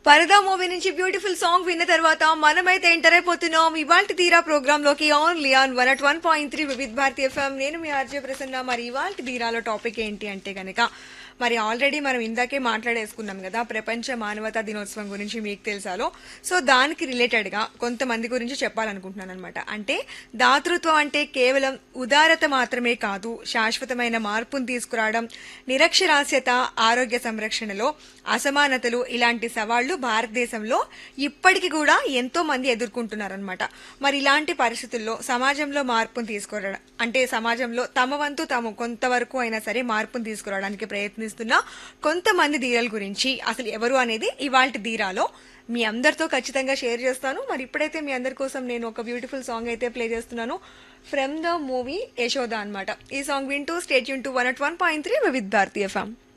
పరదా మూవీ నుంచి beautiful song విన్న తర్వాత మనమైతే ఎంటర్ అయిపోతున్నాం ఇవాళ తీరా ప్రోగ్రామ్ లోకి only on one at one point three Vividh Bharatiya FM నేను మీ ఆర్జే ప్రసన్న మరి ఇవాళ తీరాలో టాపిక్ ఏంటి అంటే గనక మరి ఆల్రెడీ మనం ఇందాకే మాట్లాడేసుకున్నాం కదా ప్రపంచ మానవతా దినోత్సవం గురించి మీకు తెలుసాలో సో దానికి రిలేటెడ్ గా కొంతమంది గురించి చెప్పాలనుకుంటున్నాను అనమాట అంటే దాతృత్వం అంటే కేవలం ఉదారత మాత్రమే కాదు శాశ్వతమైన మార్పును తీసుకురావడం నిరక్షరాస్యత ఆరోగ్య సంరక్షణలో అసమానతలు ఇలాంటి సవాళ్లు భారతదేశంలో ఇప్పటికి కూడా ఎంతో మంది ఎదుర్కొంటున్నారనమాట మరి ఇలాంటి పరిస్థితుల్లో సమాజంలో మార్పును తీసుకురావడం అంటే సమాజంలో తమ వంతు తాము కొంతవరకు అయినా సరే మార్పును తీసుకురావడానికి ప్రయత్నిస్తున్న కొంతమంది ధీరల గురించి అసలు ఎవరు అనేది ఇవాళ ధీరాలో మీ అందరితో ఖచ్చితంగా షేర్ చేస్తాను మరి ఇప్పుడైతే మీ అందరి కోసం నేను ఒక బ్యూటిఫుల్ సాంగ్ అయితే ప్లే చేస్తున్నాను ఫ్రమ్ ద మూవీ యశోద అన్నమాట ఈ సాంగ్ వింటూ స్టేట్ యూన్ to one at one point three with Bharatiya ఫ్యామ్